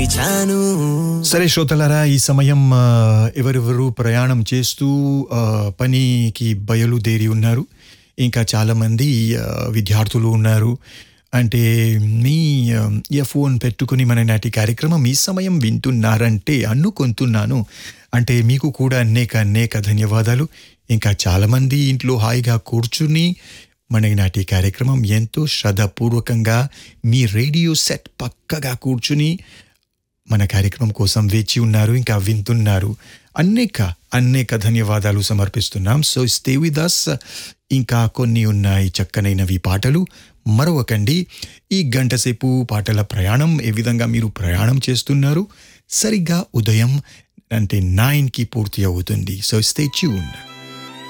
నిలిచాను సరే శ్రోతలారా ఈ సమయం ఆ, ఎవరెవరు ప్రయాణం చేస్తూ ఆ, పనికి బయలుదేరి ఉన్నారు ఇంకా చాలామంది ఆ, విద్యార్థులు ఉన్నారు అంటే మీ ఆ, ఇయర్ ఫోన్ పెట్టుకుని మన నాటి కార్యక్రమం ఈ సమయం వింటున్నారంటే అనుకుంటున్నాను అంటే మీకు కూడా అనేక అనేక ధన్యవాదాలు ఇంకా చాలామంది ఇంట్లో హాయిగా కూర్చుని మన నాటి కార్యక్రమం ఎంతో శ్రద్ధపూర్వకంగా మీ రేడియో సెట్ పక్కగా కూర్చుని మన కార్యక్రమం కోసం వేచి ఉన్నారు ఇంకా వింటున్నారు అనేక అనేక ధన్యవాదాలు సమర్పిస్తున్నాం సో స్టే విత్ అస్ ఇంకా కొన్ని ఉన్నాయి చక్కనైనవి పాటలు మరొకండి ఈ గంట సేపు పాటల ప్రయాణం ఏ విధంగా మీరు ప్రయాణం చేస్తున్నారు సరిగ్గా ఉదయం అంటే నైన్కి పూర్తి అవుతుంది సో స్టే ట్యూన్